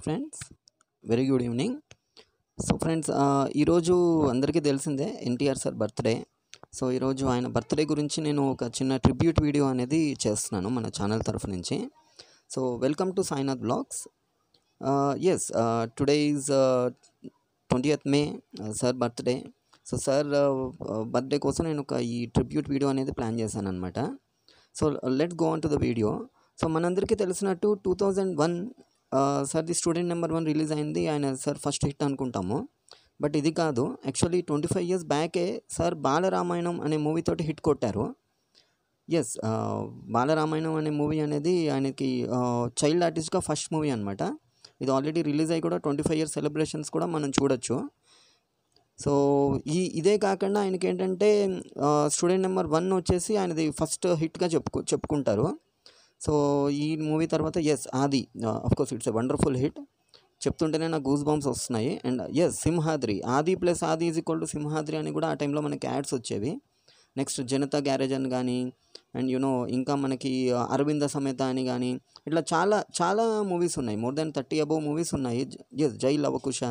friends very good evening so friends ఈరోజు అందరికీ తెలిసిందే ఎన్టీఆర్ సార్ బర్త్డే సో ఈరోజు ఆయన బర్త్డే గురించి నేను ఒక చిన్న ట్రిబ్యూట్ వీడియో అనేది చేస్తున్నాను మన ఛానల్ తరఫు నుంచి so welcome to Sainath blogs yes today is twenty May sir birthday so sir birthday కోసం నేను ఒక ఈ ట్రిబ్యూట్ వీడియో అనేది ప్లాన్ చేశాను అనమాట so let go on to the video so మనందరికీ తెలిసినట్టు two thousand one sir the student number one release అయింది ఆయన సార్ ఫస్ట్ హిట్ అనుకుంటాము బట్ ఇది కాదు యాక్చువల్లీ ట్వంటీ ఫైవ్ ఇయర్స్ బ్యాకే సార్ బాలరామాయణం అనే మూవీతోటి హిట్ కొట్టారు ఎస్ బాలరామాయణం అనే మూవీ అనేది ఆయనకి చైల్డ్ ఆర్టిస్ట్గా ఫస్ట్ మూవీ అనమాట ఇది ఆల్రెడీ రిలీజ్ అయ్యి కూడా ట్వంటీ ఫైవ్ ఇయర్స్ సెలబ్రేషన్స్ కూడా మనం చూడొచ్చు సో ఈ ఇదే కాకుండా ఆయనకి ఏంటంటే స్టూడెంట్ నెంబర్ వన్ వచ్చేసి ఆయనది ఫస్ట్ హిట్గా చెప్పుకు చెప్పుకుంటారు సో ఈ మూవీ తర్వాత yes Aadi course it's a wonderful hit చెప్తుంటేనే నాకు గూస్ బాంబ్స్ వస్తున్నాయి and yes Simhadri Aadi plus ఆది ఈజ్ ఈక్వల్ టు సింహాద్రి అని కూడా ఆ టైంలో మనకి యాడ్స్ వచ్చేవి నెక్స్ట్ జనతా గ్యారేజ్ అని కానీ అండ్ యునో ఇంకా మనకి అరవింద సమేత అని కానీ ఇట్లా చాలా చాలా మూవీస్ ఉన్నాయి more than thirty above movies ఉన్నాయి yes Jai Lavakusa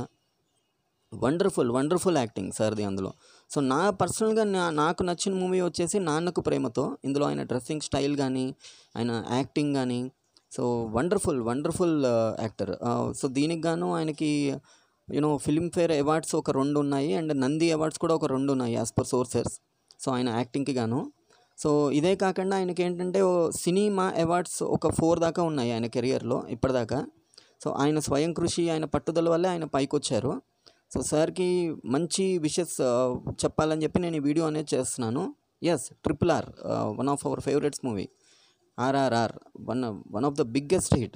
wonderful wonderful acting సార్ది అందులో సో నా పర్సనల్గా నా నాకు నచ్చిన మూవీ వచ్చేసి నాన్నకు ప్రేమతో ఇందులో ఆయన డ్రెస్సింగ్ స్టైల్ కానీ ఆయన యాక్టింగ్ కానీ so wonderful wonderful actor so దీనికి గాను ఆయనకి యూనో ఫిల్మ్ఫేర్ అవార్డ్స్ ఒక రెండు ఉన్నాయి అండ్ నంది అవార్డ్స్ కూడా ఒక రెండు ఉన్నాయి యాజ్ పర్ సోర్సెస్ సో ఆయన యాక్టింగ్కి గాను సో ఇదే కాకుండా ఆయనకి ఏంటంటే సినిమా అవార్డ్స్ ఒక ఫోర్ దాకా ఉన్నాయి ఆయన కెరియర్లో ఇప్పటిదాకా సో ఆయన స్వయం కృషి ఆయన పట్టుదల వల్లే ఆయన పైకి వచ్చారు సో సార్కి మంచి విషెస్ చెప్పాలని చెప్పి నేను ఈ వీడియో అనేది చేస్తున్నాను yes triple R one of our favourites movie RRR one one of the biggest hit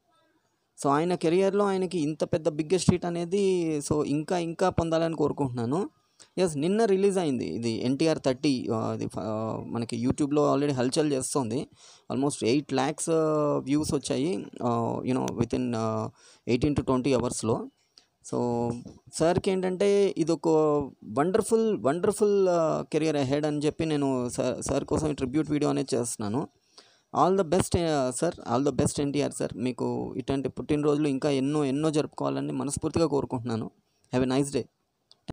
so ఆయన కెరియర్లో ఆయనకి ఇంత పెద్ద బిగ్గెస్ట్ హిట్ అనేది సో ఇంకా ఇంకా పొందాలని కోరుకుంటున్నాను ఎస్ నిన్న రిలీజ్ అయింది ఇది ఎన్టీఆర్ థర్టీ ఇది మనకి యూట్యూబ్లో ఆల్రెడీ హల్చల్ చేస్తుంది ఆల్మోస్ట్ ఎయిట్ ల్యాక్స్ వ్యూస్ వచ్చాయి you know with in eighteen to twenty అవర్స్లో సో సార్కి ఏంటంటే ఇది ఒక వండర్ఫుల్ వండర్ఫుల్ కెరియర్ అహెడ్ అని చెప్పి నేను సార్ సార్ కోసం ట్రిబ్యూట్ వీడియో అనేది చేస్తున్నాను all the best sir all the best NTR sir మీకు ఇట్లాంటి పుట్టినరోజులు ఇంకా ఎన్నో ఎన్నో జరుపుకోవాలని మనస్ఫూర్తిగా కోరుకుంటున్నాను హ్యావ్ ఎ నైస్ డే